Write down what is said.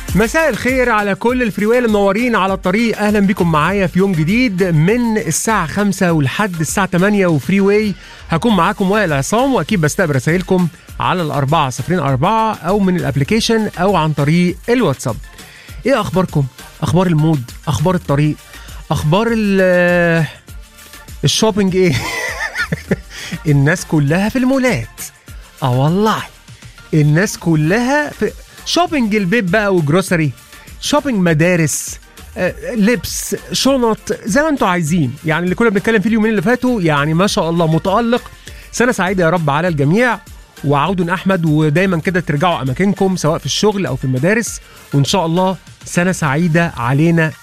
مساء الخير على كل الفريويل المنورين على الطريق اهلا بكم معايا في يوم جديد من الساعه 5 ولحد الساعه 8 وفري واي هكون معاكم وائل عصام واكيد بستقبل رسائلكم على الأربعة صفرين أربعة أو من الابلكيشن أو عن طريق الواتساب إيه أخباركم؟ أخبار المود أخبار الطريق أخبار ال الشوبينج إيه؟ الناس كلها في المولات اه والله الناس كلها في شوبينج البيت بقى وجروسري شوبينج مدارس آه، لبس شنط زي ما انتوا عايزين يعني اللي كنا بنتكلم فيه اليومين اللي فاتوا يعني ما شاء الله متألق سنة سعيدة يا رب على الجميع وعود أحمد ودايما كده ترجعوا أماكنكم سواء في الشغل أو في المدارس وإن شاء الله سنة سعيدة علينا